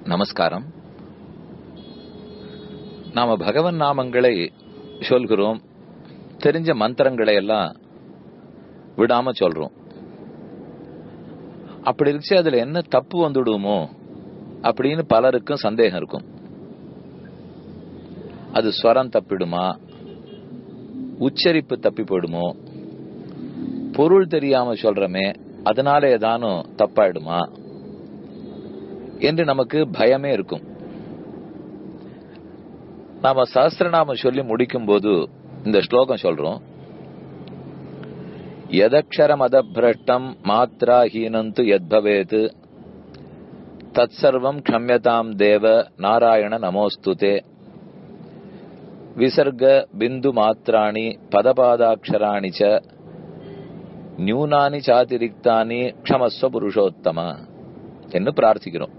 நமஸ்காரம் நாம பகவன் நாமங்களை சொல்கிறோம் தெரிஞ்ச மந்திரங்களை எல்லாம் விடாம சொல்றோம் அப்படி இருந்துச்சு அதுல என்ன தப்பு வந்துடுமோ அப்படின்னு பலருக்கும் சந்தேகம் இருக்கும் அது ஸ்வரம் தப்பிடுமா உச்சரிப்பு தப்பி போயிடுமோ பொருள் தெரியாம சொல்றமே அதனால ஏதானும் தப்பாயிடுமா என்று நமக்கு பயமே இருக்கும் நாம சஹசிரநாம சொல்லி முடிக்கும் போது இந்த ஸ்லோகம் சொல்றோம் எதக்ஷரம் அதபிரஷ்டம் மாத்ரா ஹீனந்து எத்பவேத் தத் சர்வம் க்ஷம்யதாம் தேவ நாராயண நமோஸ்துதே விசர்க பிந்து மாத்திராணி பதபாதாட்சராணி ச நியூனானி சாதிரிக்தானி க்ஷமஸ்வ புருஷோத்தம என்று பிரார்த்திக்கிறோம்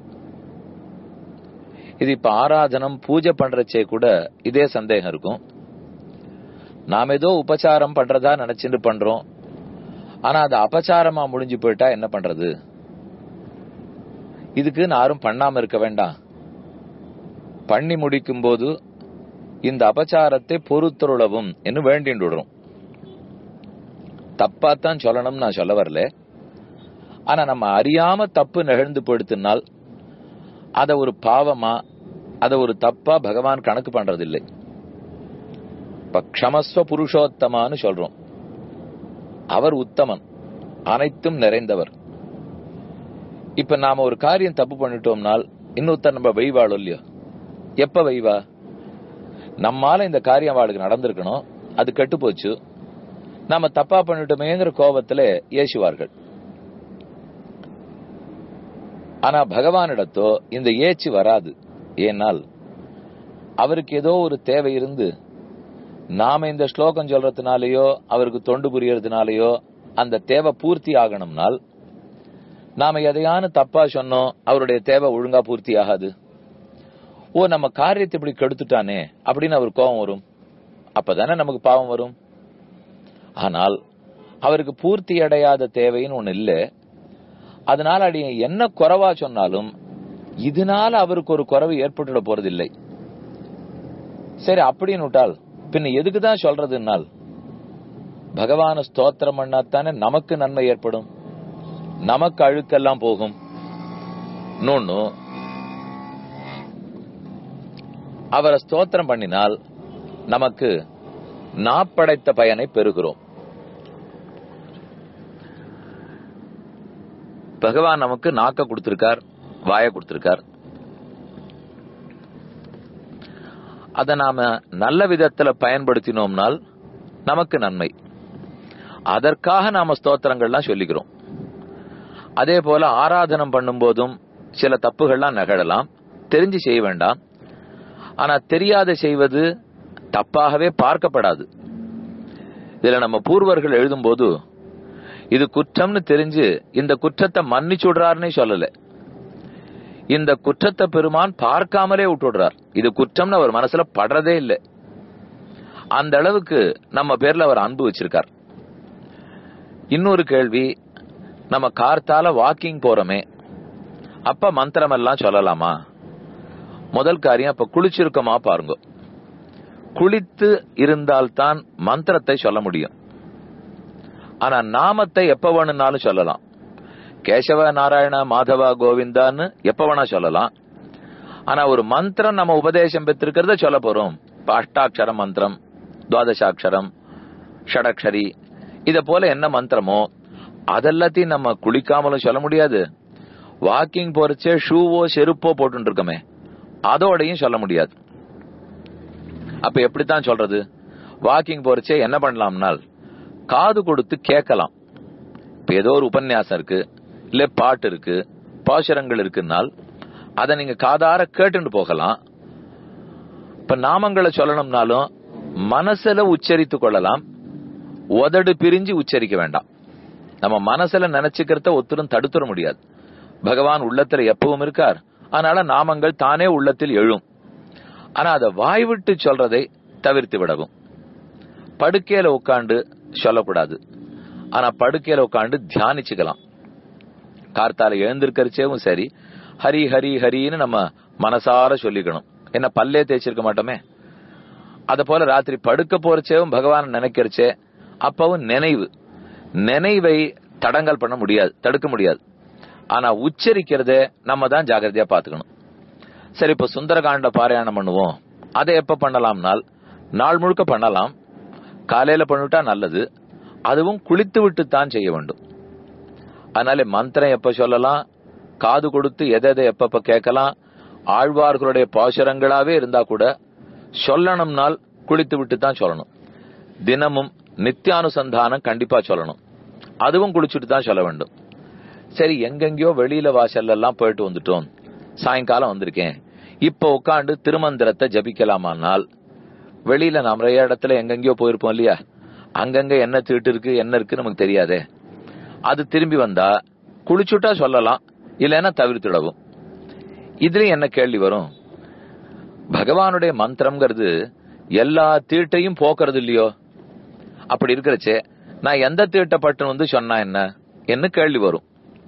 இது இப்ப ஆராதனம் பூஜை பண்றச்சே கூட இதே சந்தேகம் இருக்கும் நாம் ஏதோ உபச்சாரம் பண்றதா நினைச்சுட்டு பண்றோம் ஆனா அது அபச்சாரமா முடிஞ்சு போயிட்டா என்ன பண்றது இதுக்கு யாரும் பண்ணாம இருக்க வேண்டாம் பண்ணி முடிக்கும் போது இந்த அபச்சாரத்தை பொறுத்துருளவும் என்று வேண்டிட்டு விடுறோம் தப்பாத்தான் சொல்லணும் நான் சொல்ல வரல ஆனா நம்ம அறியாம தப்பு நிகழ்ந்து போயிடுத்துனால் அத ஒரு பாவமா அத ஒரு தப்பா பகவான் கணக்கு பண்றதில்லை இப்ப க்ஷமஸ்வ புருஷோத்தமான்னு சொல்றோம் அவர் உத்தமன் அனைத்தும் நிறைந்தவர் இப்ப நாம ஒரு காரியம் தப்பு பண்ணிட்டோம்னால் இன்னொருத்தர் நம்ம வைவாள் இல்லையோ எப்ப வைவா நம்மால இந்த காரியம் அவளுக்கு நடந்திருக்கணும் அது கெட்டு போச்சு நாம தப்பா பண்ணிட்டோமேங்கிற கோபத்துல ஏசுவார்கள் ஆனா பகவானிடத்தோ இந்த ஏச்சு வராது ஏனால் அவருக்கு ஏதோ ஒரு தேவை இருந்து நாம இந்த ஸ்லோகம் சொல்றதுனாலயோ அவருக்கு தொண்டு புரியறதுனாலயோ அந்த தேவை பூர்த்தி ஆகணும்னால் நாம எதையான தப்பா சொன்னோம் அவருடைய தேவை ஒழுங்கா பூர்த்தி ஆகாது ஓ நம்ம காரியத்தை இப்படி கெடுத்துட்டானே அப்படின்னு அவர் கோபம் வரும் அப்பதானே நமக்கு பாவம் வரும் ஆனால் அவருக்கு பூர்த்தி அடையாத தேவைன்னு ஒண்ணு இல்ல அதனால அடி என்ன குறைவா சொன்னாலும் இதனால அவருக்கு ஒரு குறைவு ஏற்பட்டுட போறதில்லை சரி அப்படின்னு விட்டால் பின்ன எதுக்குதான் சொல்றதுனால் பகவான ஸ்தோத்திரம் பண்ணாத்தானே நமக்கு நன்மை ஏற்படும் நமக்கு அழுக்கெல்லாம் போகும் இன்னொன்னு அவரை ஸ்தோத்திரம் பண்ணினால் நமக்கு நாப்படைத்த பயனை பெறுகிறோம் பகவான் நமக்கு நாக்க கொடுத்திருக்கார் வாய கொடுத்திருக்கார் அதை நாம நல்ல விதத்துல பயன்படுத்தினோம்னால் நமக்கு நன்மை அதற்காக நாம ஸ்தோத்திரங்கள்லாம் சொல்லிக்கிறோம் அதே போல ஆராதனம் பண்ணும் போதும் சில தப்புகள்லாம் நகழலாம் தெரிஞ்சு செய்ய வேண்டாம் ஆனா தெரியாத செய்வது தப்பாகவே பார்க்கப்படாது இதுல நம்ம பூர்வர்கள் எழுதும் போது இது குற்றம்னு தெரிஞ்சு இந்த குற்றத்தை மன்னிச்சுடுறாருன்னே சொல்லல இந்த குற்றத்தை பெருமான் பார்க்காமலே விட்டுடுறார் இது குற்றம்னு அவர் மனசுல படுறதே இல்லை அந்த அளவுக்கு நம்ம பேர்ல அவர் அன்பு வச்சிருக்கார் இன்னொரு கேள்வி நம்ம கார்த்தால வாக்கிங் போறோமே அப்ப மந்திரம் எல்லாம் சொல்லலாமா முதல் காரியம் அப்ப குளிச்சிருக்கோமா பாருங்க குளித்து இருந்தால்தான் மந்திரத்தை சொல்ல முடியும் ஆனா நாமத்தை எப்ப வேணும்னாலும் சொல்லலாம் கேசவ நாராயண மாதவா கோவிந்தான்னு எப்ப வேணா சொல்லலாம் ஆனா ஒரு மந்திரம் நம்ம உபதேசம் பெற்றிருக்கிறத சொல்ல போறோம் அஷ்டாட்சர மந்திரம் துவாதசாட்சரம் ஷடக்ஷரி இத போல என்ன மந்திரமோ அதெல்லாத்தையும் நம்ம குளிக்காமலும் சொல்ல முடியாது வாக்கிங் போறச்சே ஷூவோ செருப்போ போட்டு இருக்கோமே அதோடையும் சொல்ல முடியாது அப்ப எப்படித்தான் சொல்றது வாக்கிங் போறச்சே என்ன பண்ணலாம்னால் காது கொடுத்து கேட்கலாம் இப்ப ஏதோ ஒரு உபன்யாசம் இருக்கு இல்ல பாட்டு இருக்கு பாசுரங்கள் இருக்குன்னால் அதை நீங்க காதார கேட்டுட்டு போகலாம் இப்ப நாமங்களை சொல்லணும்னாலும் மனசுல உச்சரித்து கொள்ளலாம் உதடு பிரிஞ்சு உச்சரிக்க வேண்டாம் நம்ம மனசுல நினைச்சுக்கிறத ஒத்துரும் தடுத்துட முடியாது பகவான் உள்ளத்துல எப்பவும் இருக்கார் அதனால நாமங்கள் தானே உள்ளத்தில் எழும் ஆனா அதை வாய் விட்டு சொல்றதை தவிர்த்து விடவும் படுக்கையில உட்காந்து சொல்லக்கூடாது ஆனா படுக்கையில உட்காந்து தியானிச்சுக்கலாம் கார்த்தால எழுந்திருக்கிறச்சேவும் சரி ஹரி ஹரி ஹரின்னு நம்ம மனசார சொல்லிக்கணும் என்ன பல்லே தேய்ச்சிருக்க மாட்டோமே அத போல ராத்திரி படுக்க போறச்சேவும் பகவான் நினைக்கிறச்சே அப்பவும் நினைவு நினைவை தடங்கல் பண்ண முடியாது தடுக்க முடியாது ஆனா உச்சரிக்கிறத நம்ம தான் ஜாகிரதையா பாத்துக்கணும் சரி இப்ப சுந்தரகாண்ட பாராயணம் பண்ணுவோம் அதை எப்ப பண்ணலாம்னால் நாள் முழுக்க பண்ணலாம் காலையில பண்ணிட்டா நல்லது அதுவும் குளித்து விட்டு தான் செய்ய வேண்டும் அதனால மந்திரம் எப்ப சொல்லலாம் காது கொடுத்து எதை எதை எப்பப்ப கேட்கலாம் ஆழ்வார்களுடைய பாசுரங்களாவே இருந்தா கூட சொல்லணும்னால் குளித்து விட்டு தான் சொல்லணும் தினமும் நித்தியானுசந்தானம் கண்டிப்பா சொல்லணும் அதுவும் குளிச்சுட்டு தான் சொல்ல வேண்டும் சரி எங்கெங்கயோ வெளியில வாசல்ல எல்லாம் போயிட்டு வந்துட்டோம் சாயங்காலம் வந்திருக்கேன் இப்ப உட்காந்து திருமந்திரத்தை ஜபிக்கலாமானால் வெளியில நிறைய இடத்துல எங்கெங்கயோ போயிருப்போம் இல்லையா அங்கங்க என்ன தீட்டு இருக்கு என்ன இருக்கு நமக்கு தெரியாதே அது திரும்பி வந்தா குளிச்சுட்டா சொல்லலாம் இல்லைன்னா தவிர்த்திடவும் இதுலயும் என்ன கேள்வி வரும் பகவானுடைய மந்திரம்ங்கிறது எல்லா தீட்டையும் போக்குறது இல்லையோ அப்படி இருக்கிறச்சே நான் எந்த தீட்டப்பட்டு வந்து சொன்னா என்ன என்ன கேள்வி வரும்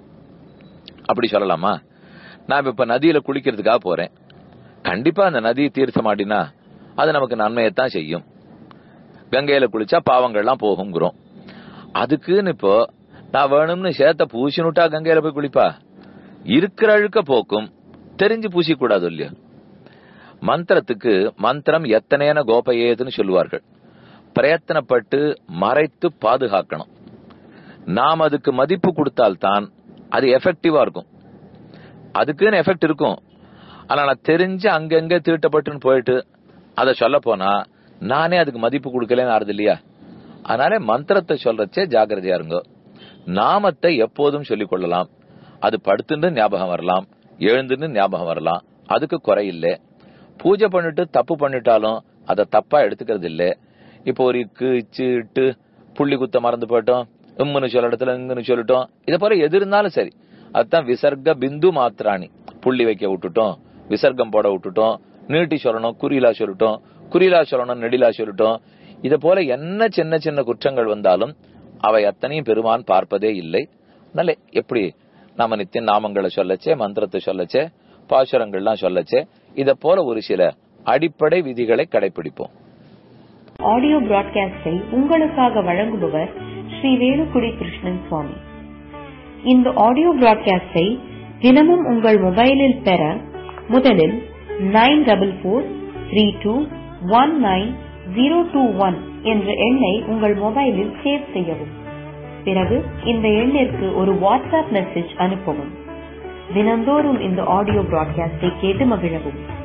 அப்படி சொல்லலாமா நான் இப்ப நதியில குளிக்கிறதுக்காக போறேன் கண்டிப்பா அந்த நதி தீர்த்தமாடினா அது நமக்கு நன்மையைத்தான் செய்யும் கங்கையில குளிச்சா பாவங்கள்லாம் போகுங்கிறோம் அதுக்குன்னு இப்போ நான் வேணும்னு சேத்த பூசினுட்டா கங்கையில போய் குளிப்பா இருக்கிற அழுக்க போக்கும் தெரிஞ்சு பூசிக்கூடாது இல்லையா மந்திரத்துக்கு மந்திரம் எத்தனையான கோபையேதுன்னு சொல்லுவார்கள் பிரயத்தனப்பட்டு மறைத்து பாதுகாக்கணும் நாம் அதுக்கு மதிப்பு கொடுத்தால்தான் அது எஃபெக்டிவா இருக்கும் அதுக்குன்னு எஃபெக்ட் இருக்கும் ஆனா நான் தெரிஞ்சு அங்கங்க தீட்டப்பட்டுன்னு போயிட்டு அதை சொல்ல போனா நானே அதுக்கு மதிப்பு கொடுக்கலன்னு ஆறுது இல்லையா அதனால மந்திரத்தை சொல்றச்சே ஜாகிரதையா இருங்க நாமத்தை எப்போதும் சொல்லிக் கொள்ளலாம் அது படுத்துட்டு ஞாபகம் வரலாம் எழுந்துன்னு ஞாபகம் வரலாம் அதுக்கு குறை இல்லை பூஜை பண்ணிட்டு தப்பு பண்ணிட்டாலும் அதை தப்பா எடுத்துக்கிறது இல்லை இப்போ ஒரு இக்கு இச்சு இட்டு புள்ளி குத்த மறந்து போயிட்டோம் இம்முன்னு சொல்ல இடத்துல இங்குன்னு சொல்லிட்டோம் இதை போல எது இருந்தாலும் சரி அதுதான் விசர்க பிந்து மாத்திராணி புள்ளி வைக்க விட்டுட்டோம் விசர்க்கம் போட விட்டுட்டோம் நீட்டி சொல்லணும் குறிலா சொல்லிட்டோம் குறிலா சொல்லணும் நெடிலா சொல்லிட்டோம் இத போல என்ன சின்ன சின்ன குற்றங்கள் வந்தாலும் அவை அத்தனையும் பெருமான் பார்ப்பதே இல்லை நல்ல எப்படி நாம நித்திய நாமங்களை சொல்லச்சே மந்திரத்தை சொல்லச்சே பாசுரங்கள்லாம் சொல்லச்சே இத போல ஒரு சில அடிப்படை விதிகளை கடைபிடிப்போம் ஆடியோ பிராட்காஸ்டை உங்களுக்காக வழங்குபவர் ஸ்ரீ வேலுக்குடி கிருஷ்ணன் சுவாமி இந்த ஆடியோ பிராட்காஸ்டை தினமும் உங்கள் மொபைலில் பெற முதலில் nine double four three two one nine zero two one என்ற எண்ணை உங்கள் மொபைலில் சேவ் செய்யவும் பிறகு இந்த எண்ணிற்கு ஒரு வாட்ஸ்அப் மெசேஜ் அனுப்பவும் தினந்தோறும் இந்த ஆடியோ பிராட்காஸ்டை கேட்டு மகிழவும்